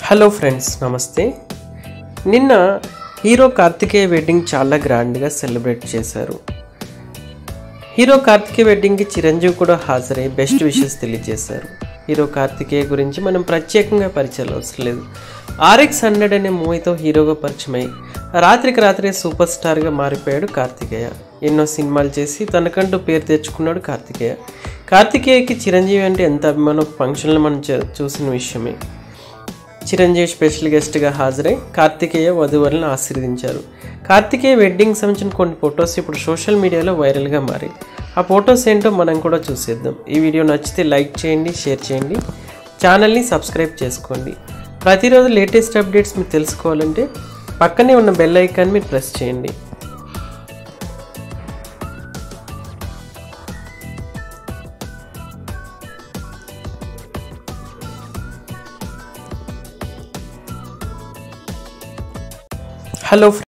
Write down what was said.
hello friends నమస్తే నిన్న hero Karthikeya wedding చాలా గ్రాండ్గా సెలబ్రేట్ చేశారు హీరో కార్తికేయ వెడ్డింగ్కి చిరంజీవి కూడా హాజరై బెస్ట్ విషెస్ తెలియజేశారు హీరో కార్తికేయ గురించి మనం ప్రత్యేకంగా పరిచయాలు అవసరం లేదు ఆర్ఎక్స్ హండ్రెడ్ అనే మూవీతో హీరోగా పరిచయమై రాత్రికి రాత్రి సూపర్ స్టార్గా మారిపోయాడు కార్తికేయ ఎన్నో సినిమాలు చేసి తనకంటూ పేరు తెచ్చుకున్నాడు కార్తికేయ కార్తికేయకి చిరంజీవి అంటే ఎంత అభిమానం ఫంక్షన్లో మనం చూ- చూసిన విషయమే చిరంజీవి స్పెషల్ గెస్ట్గా హాజరై కార్తికేయ వధువరులను ఆశీర్వదించారు కార్తికేయ వెడ్డింగ్ సంబంధించిన కొన్ని ఫొటోస్ ఇప్పుడు సోషల్ మీడియాలో వైరల్గా మారాయి ఆ ఫొటోస్ ఏంటో మనం కూడా చూసేద్దాం ఈ వీడియో నచ్చితే లైక్ చేయండి షేర్ చేయండి ఛానల్ని సబ్స్క్రైబ్ చేసుకోండి ప్రతిరోజు లేటెస్ట్ అప్డేట్స్ మీరు తెలుసుకోవాలంటే పక్కనే ఉన్న బెల్ ఐకాన్ మీరు ప్రెస్ చేయండి హలో